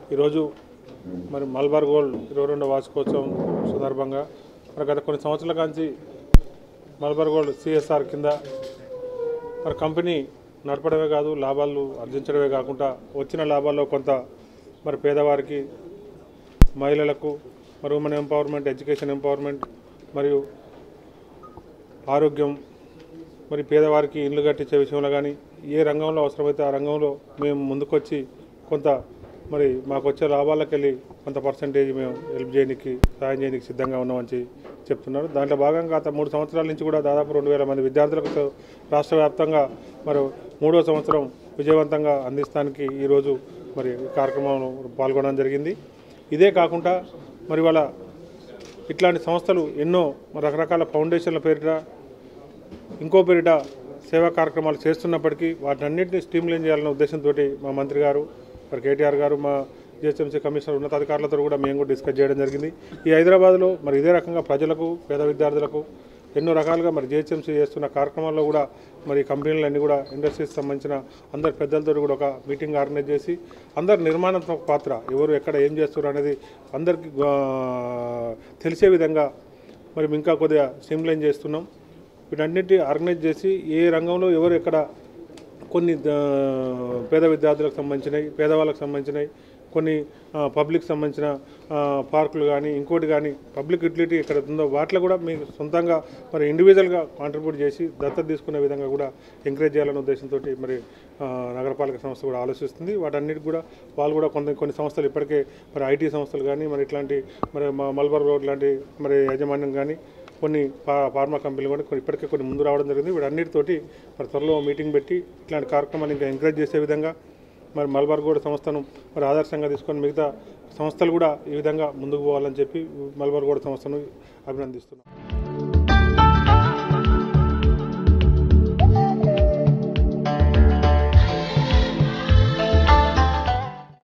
ఈరోజు మరి మల్బార్ గోల్డ్ ఇరవై రెండవ వార్షికోత్సవం సందర్భంగా మరి గత కొన్ని సంవత్సరాల కాంచి మల్బార్ గోల్డ్ సిఎస్ఆర్ కింద మరి కంపెనీ నడపడమే కాదు లాభాలు ఆర్జించడమే కాకుండా వచ్చిన లాభాల్లో కొంత మరి పేదవారికి మహిళలకు మరి ఉమెన్ ఎంపవర్మెంట్ ఎడ్యుకేషన్ ఎంపవర్మెంట్ మరియు ఆరోగ్యం మరి పేదవారికి ఇల్లు కట్టించే విషయంలో కానీ ఏ రంగంలో అవసరమైతే ఆ రంగంలో మేము ముందుకొచ్చి కొంత మరి మాకు వచ్చే లాభాలకు వెళ్ళి కొంత పర్సంటేజ్ మేము హెల్ప్ చేయడానికి సహాయం చేయడానికి సిద్ధంగా ఉన్నామని చెప్పి చెప్తున్నారు దాంట్లో భాగంగా గత మూడు సంవత్సరాల నుంచి కూడా దాదాపు రెండు వేల మంది విద్యార్థులకు స- రాష్ట్ర వ్యాప్తంగా మరి మూడో సంవత్సరం విజయవంతంగా అందిస్తానికి ఈరోజు మరి ఈ కార్యక్రమంలో పాల్గొనడం జరిగింది ఇదే కాకుండా మరి వాళ్ళ ఇట్లాంటి సంస్థలు ఎన్నో రకరకాల ఫౌండేషన్ల పేరిట ఇంకో పేరిట సేవా కార్యక్రమాలు చేస్తున్నప్పటికీ వాటన్నింటినీ స్ట్రీమ్లైన్ చేయాలన్న ఉద్దేశంతో మా మంత్రి గారు మరి కేటీఆర్ గారు మా జిహెచ్ఎంసీ కమిషనర్ ఉన్నతాధికారులతో కూడా మేము కూడా డిస్కస్ చేయడం జరిగింది ఈ హైదరాబాద్లో మరి ఇదే రకంగా ప్రజలకు పేద విద్యార్థులకు ఎన్నో రకాలుగా మరి జిహెచ్ఎంసీ చేస్తున్న కార్యక్రమాల్లో కూడా మరి కంపెనీలన్నీ కూడా ఇండస్ట్రీస్ సంబంధించిన అందరి పెద్దలతో కూడా ఒక మీటింగ్ ఆర్గనైజ్ చేసి అందరు నిర్మాణాత్మక పాత్ర ఎవరు ఎక్కడ ఏం చేస్తారు అనేది అందరికీ ఆ, తెలిసే విధంగా మరి ఇంకా కొద్దిగా స్ట్రీమ్లైన్ చేస్తున్నాం వీటన్నిటి ఆర్గనైజ్ చేసి ఏ రంగంలో ఎవరు ఎక్కడ కొన్ని ఆ, పేద విద్యార్థులకు సంబంధించినవి పేదవాళ్ళకు సంబంధించినవి కొన్ని పబ్లిక్ సంబంధించిన ఆ, పార్కులు కానీ ఇంకోటి కానీ పబ్లిక్ యూటిలిటీ ఎక్కడ ఉందో వాటిలో కూడా మీకు సొంతంగా మరి ఇండివిజువల్గా కాంట్రిబ్యూట్ చేసి దత్తత తీసుకునే విధంగా కూడా ఎంకరేజ్ చేయాలనే ఉద్దేశంతో మరి ఆ, నగరపాలక సంస్థ కూడా ఆలోచిస్తుంది వాటన్నిటికి కూడా వాళ్ళు కూడా కొంత కొన్ని సంస్థలు ఇప్పటికే మరి ఐటీ సంస్థలు కానీ మరి ఇట్లాంటి మరి మా మల్బార్ రోడ్ లాంటి మరి యాజమాన్యం కానీ కొన్ని ఫా- ఫార్మా కంపెనీలు కూడా కొన్ని ఇప్పటికే కొన్ని ముందు రావడం జరిగింది వీటన్నిటితోటి మరి త్వరలో మీటింగ్ పెట్టి ఇట్లాంటి కార్యక్రమాలు ఇంకా ఎంకరేజ్ చేసే విధంగా మరి మల్బార్ గోడ సంస్థను మరి ఆదర్శంగా తీసుకొని మిగతా సంస్థలు కూడా ఈ విధంగా ముందుకు పోవాలని చెప్పి మల్బార్ గోడ సంస్థను అభినందిస్తున్నాం